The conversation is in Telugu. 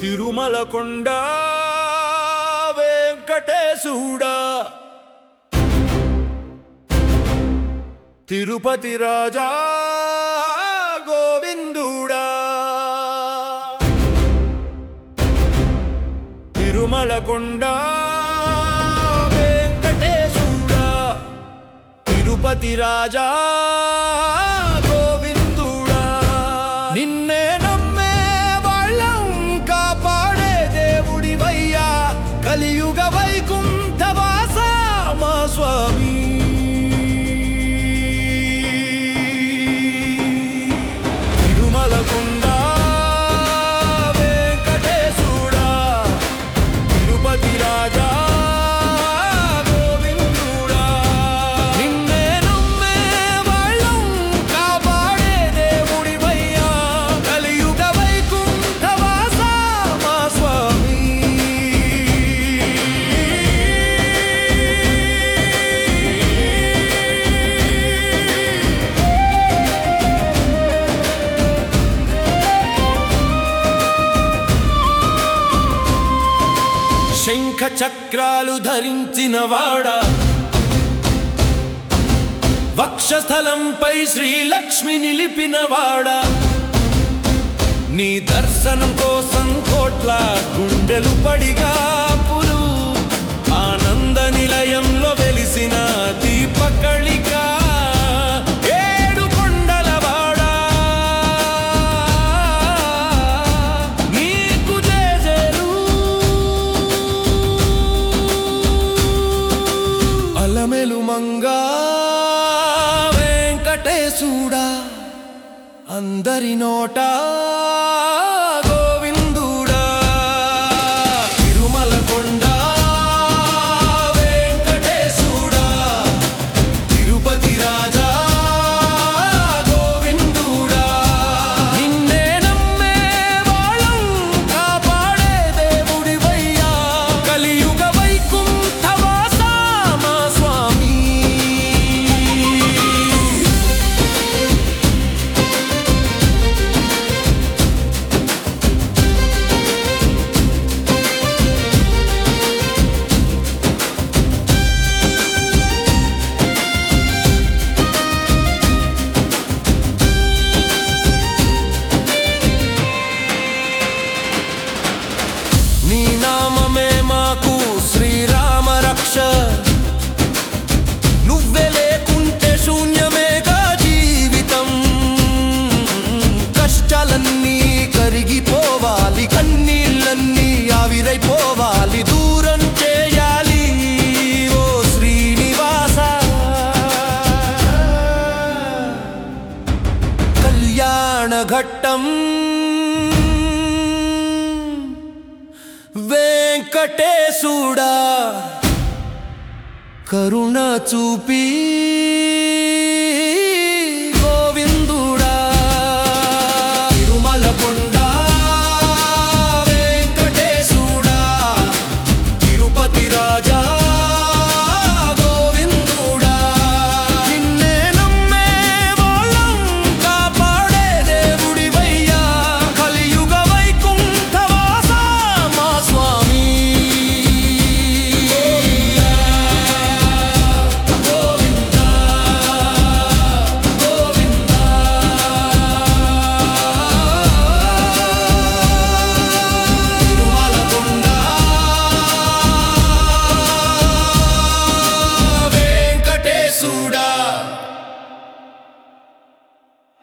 తిరుమల కొండ వెంకటేశుడా తిరుపతి రాజా గోవిందుడా తిరుమల కొండ వెంకటేశుడా తిరుపతి రాజా గోవిందుడా నిన్నే నమ్మే వాళ్ళం కాపాడే దేవుడివయ్యా కలియుగ వైకుంఠవాస మా స్వామి తిరుమల కొండ వెంకటేశుడా తిరుపతి రాజా గోవిందుడా నిన్నే నమ్మే వాళ్ళం కాపాడే దేవుడివయ్యా కలియుగ వైకుంఠవాస మా స్వామి శంఖ చక్రాలు ధరించిన వాడా వక్షస్థలంపై శ్రీలక్ష్మి నిలిపిన వాడా నీ దర్శనం కోసం కోట్ల గుండెలు పడిగాపులు ఆనంద నిలయంలో వెలిసిన దీపకళిక ఏడు కొండల వాడా నీకు జేజేలు అలమెలు మంగా వెంకటేశుడా అందరి నోట గోవిందుడా తిరుమల కొండ వెంకటేశుడా తిరుపతి రాజా గోవిందుడా నిన్నే నమ్మే వాళ్ళం కాపాడే దేవుడివయ్యా కలియుగ వైకుంఠవాస మా స్వామి నీ నామమే మాకు శ్రీరామ రక్ష నువ్వే లేకుంటే శూన్యమేగా జీవితం కష్టాలన్నీ కరిగిపోవాలి కన్నీళ్ళన్నీ ఆవిరైపోవాలి దూరం చేయాలి ఓ శ్రీనివాస కళ్యాణ ఘట్టం వెంకటేశుడా కరుణ చూపి